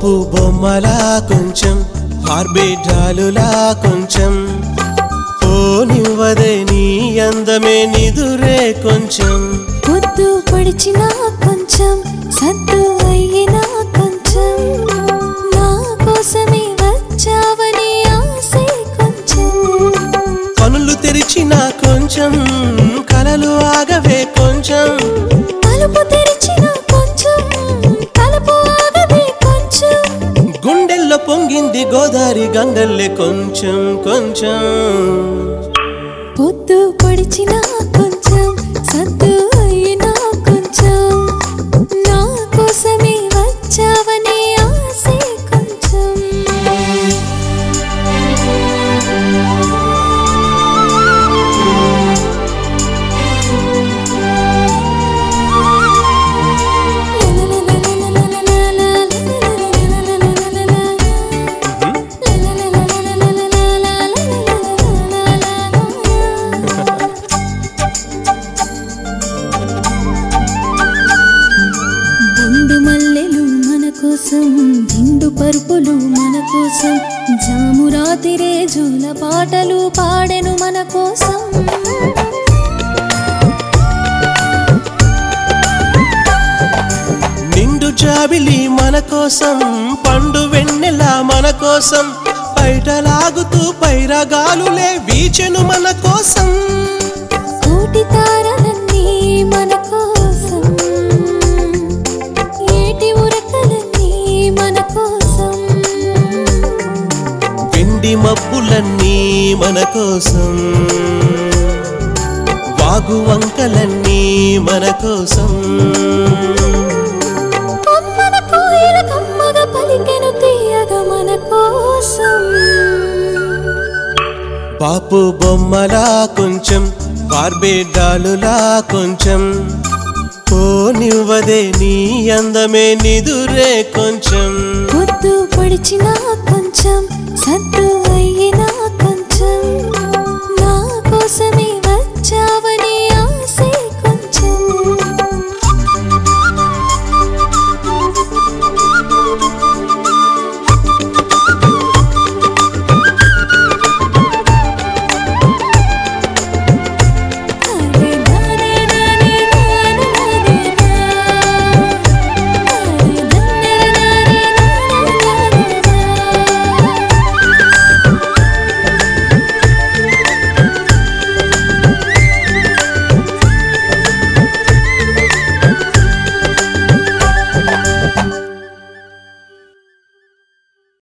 బాపు బొమ్మలా కొంచెం హార్బిడాలులా కొంచెం ఓ నివ్వదే నీ అందమే నిదురే కొంచెం పొద్దు పడిచినా కొంచెం సద్దు అయినా కొంచెం నా కోసమే వచ్చావని ఆశే కొంచెం కనులు తెరిచిన కొంచెం కలలు ఆగవే కొంచెం తలుపు తెరిచిన కొంచెం తలుపు ఆగదే కొంచెం గుండెల్లో పొంగింది గోదారి గంగల్లే కొంచెం కొంచెం పొద్దు పడిచినా కొంచెం సద్దు అయినా కొంచెం నా కోసమే వచ్చావని ఆశే కొంచెం బొండు మల్లెలు మన కోసం దిండు పరుపులు మన కోసం జాము రాతిరే జూల పాటలు పాడెను మన కోసం నిండు జాబిలి మన కోసం పండు వెన్నెల మన కోసం బయట లాగుతూ పైరగాలులే వీచెను మన కోసం కోటి తారలన్నీ మన కోసం ఏటి ఉరకలన్నీ మన కోసం వెండి మబ్బులన్నీ మన కోసం వాగు వంకలన్నీ మన కోసం అమ్మన కోయిల కమ్మగా పలికెను తీయగా మన కోసం పాపు బొమ్మలా కొంచెం బార్బేడాలులా కొంచెం ఓ నివ్వదే నీ అందమే నిదురే కొంచెం పొద్దు పడిచినా కొంచెం సద్దు అయినా